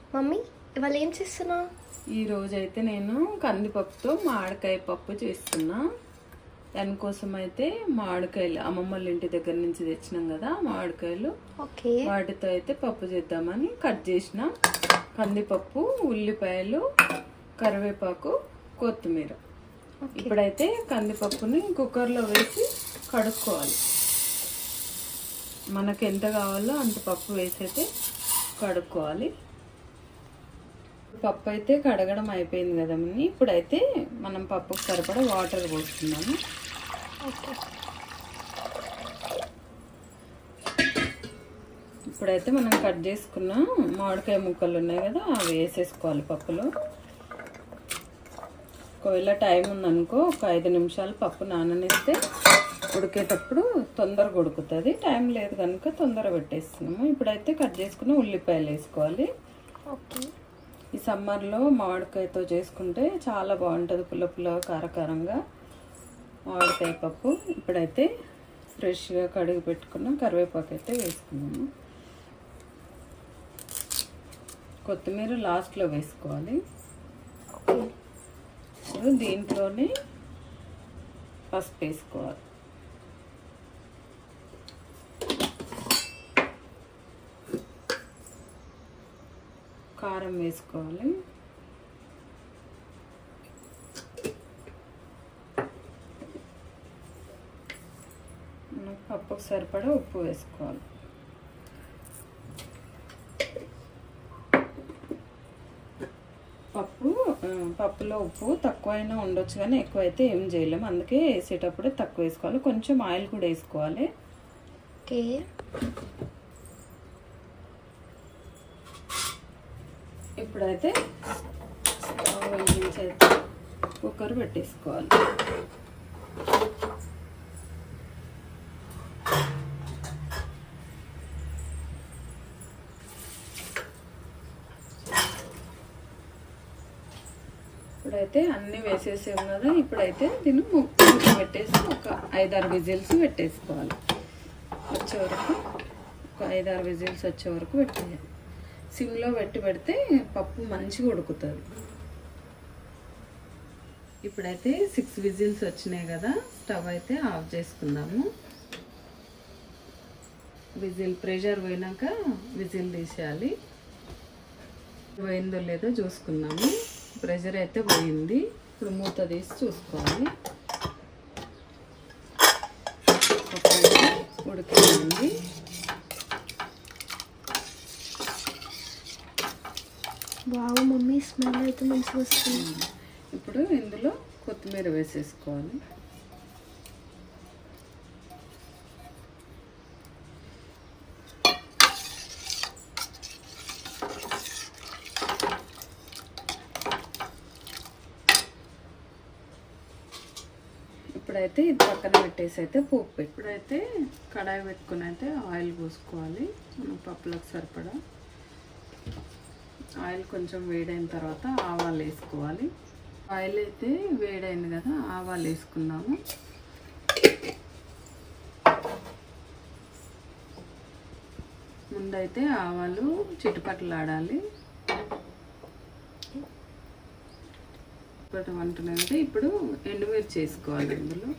Mummy ఇవాళ ఏం చేస్తున్నావు ఈ రోజు అయితే నేను కందిపప్పుతో మామిడికాయ పప్పు చేస్తున్నా దానికోసం అయితే మామిడికాయలు అమ్మమ్మ వాళ్ళ ఇంటి దగ్గర నుంచి తెచ్చినాం కదా మామిడికాయలు ఓకే వాటితో అయితే పప్పు చేద్దామని కట్ చేసిన కందిపప్పు ఉల్లిపాయలు కరివేపాకు కొత్తిమీర ఇప్పుడైతే కందిపప్పుని కుక్కర్లో వేసి కడుక్కోవాలి మనకు ఎంత కావాలో అంత పప్పు వేసి అయితే కడుక్కోవాలి పప్పు అయితే కడగడం అయిపోయింది కదా మమ్మీ ఇప్పుడైతే మనం పప్పుకు సరిపడా వాటర్ పోస్తున్నాము ఓకే ఇప్పుడైతే మనం కట్ చేసుకున్న మామిడికాయ ముక్కలు ఉన్నాయి కదా అవి వేసేసుకోవాలి పప్పులో ఒకవేళ టైం ఉందనుకో ఒక ఐదు నిమిషాలు పప్పు నాననిస్తే ఉడికేటప్పుడు తొందరగా ఉడుకుతుంది టైం లేదు కనుక తొందర పెట్టేస్తున్నాము ఇప్పుడైతే కట్ చేసుకున్న ఉల్లిపాయలు వేసుకోవాలి ఓకే ఈ సమ్మర్లో మామిడికాయతో చేసుకుంటే చాలా బాగుంటుంది పుల్ల పుల్లగా కారకారంగా మామిడికాయ పప్పు ఇప్పుడైతే ఫ్రెష్గా కడిగి పెట్టుకున్న కరివేపాకు అయితే వేసుకున్నాము కొత్తిమీర లాస్ట్లో వేసుకోవాలి ఓకే ఇప్పుడు దీంట్లోనే పసుపు వేసుకోవాలి కారం వేసుకోవాలి మనం పప్పుకు సరిపడా ఉప్పు వేసుకోవాలి పప్పు ఆ, పప్పులో ఉప్పు తక్కువైనా ఉండొచ్చు కానీ ఎక్కువ అయితే ఏం చేయలేము అందుకే వేసేటప్పుడే తక్కువ వేసుకోవాలి కొంచెం ఆయిల్ కూడా వేసుకోవాలి ఓకే ఇప్పుడైతే స్టవ్ వెలిగించి అయితే కుక్కర్ పెట్టేసుకోవాలి ఇప్పుడైతే అన్నీ వేసేసాం కదా ఇప్పుడైతే దీన్ని మూత పెట్టేసి ఒక ఐదారు విజిల్స్ పెట్టేసుకోవాలి వచ్చే వరకు ఒక ఐదారు విజిల్స్ వచ్చే వరకు పెట్టేయాలి సిమ్లో పెట్టి పెడితే పప్పు మంచిగా ఉడుకుతుంది ఇప్పుడైతే సిక్స్ విజిల్స్ వచ్చినాయి కదా స్టవ్ అయితే ఆఫ్ చేసుకుందాము విజిల్ ప్రెషర్ పోయినాక విజిల్ తీసేయాలి పోయిందో లేదో చూసుకుందాము ప్రెషర్ అయితే పోయింది ఇప్పుడు మూత తీసి చూసుకోవాలి పప్పు అయితే ఉడికింది వావ్ మమ్మీ స్మెల్ అయితే మంచిగా వస్తుంది ఇప్పుడు ఇందులో కొత్తిమీర వేసేసుకోవాలి ఇప్పుడైతే ఇది పక్కన పెట్టేసి అయితే పోపు పెట్టు. ఇప్పుడైతే కడాయి పెట్టుకుని అయితే ఆయిల్ పోసుకోవాలి మనం పప్పులకు సరిపడా ఆయిల్ కొంచెం వేడైన తర్వాత ఆవాలు వేసుకోవాలి ఆయిల్ అయితే వేడైంది కదా ఆవాలు వేసుకున్నాము ముందైతే ఆవాలు చిటుపట్లాడాలి ఇప్పుడు వంటున్నాయంటే ఇప్పుడు ఎండుమిర్చి వేసుకోవాలి ఇందులో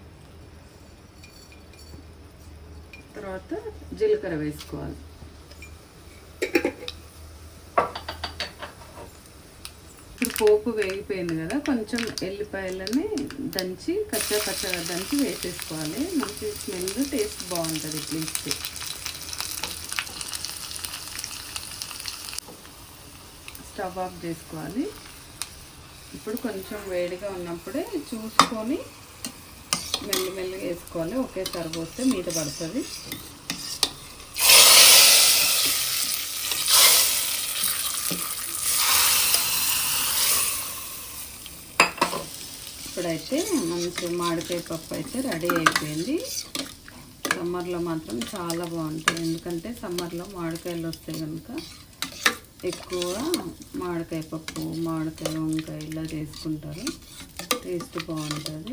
తర్వాత జీలకర్ర వేసుకోవాలి ఇప్పుడు పోపు వేగిపోయింది కదా కొంచెం ఎల్లిపాయలని దంచి కచ్చా పచ్చగా దంచి వేసేసుకోవాలి మంచి స్మెల్ టేస్ట్ బాగుంటుంది ఇట్లా ఇస్తే స్టవ్ ఆఫ్ చేసుకోవాలి ఇప్పుడు కొంచెం వేడిగా ఉన్నప్పుడే చూసుకొని మెల్లి మెల్లిగా వేసుకోవాలి ఒకేసారి పోస్తే మీద పడుతుంది ఇప్పుడైతే మంచి మామిడికాయ పప్పు అయితే రెడీ అయిపోయింది సమ్మర్లో మాత్రం చాలా బాగుంటుంది ఎందుకంటే సమ్మర్లో మామిడికాయలు వస్తాయి కనుక ఎక్కువ మామిడికాయ పప్పు మామిడికాయ వంకాయ ఇలా చేసుకుంటారు టేస్ట్ బాగుంటుంది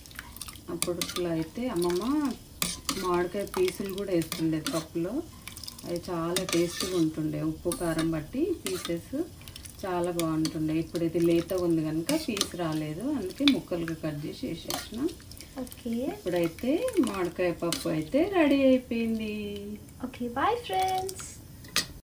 అప్పట్లో అయితే అమ్మమ్మ మామిడికాయ పీసులు కూడా వేస్తుండేది పప్పులో అవి చాలా టేస్టీగా ఉంటుండే ఉప్పు కారం బట్టి పీసెస్ చాలా బాగుంటుండే ఇప్పుడు ఇది లేత ఉంది కనుక పీస్ రాలేదు అందుకే ముక్కలుగా కట్ చేసి వేసేసిన ఓకే ఇప్పుడైతే మామిడికాయ పప్పు అయితే రెడీ అయిపోయింది ఓకే బాయ్ ఫ్రెండ్స్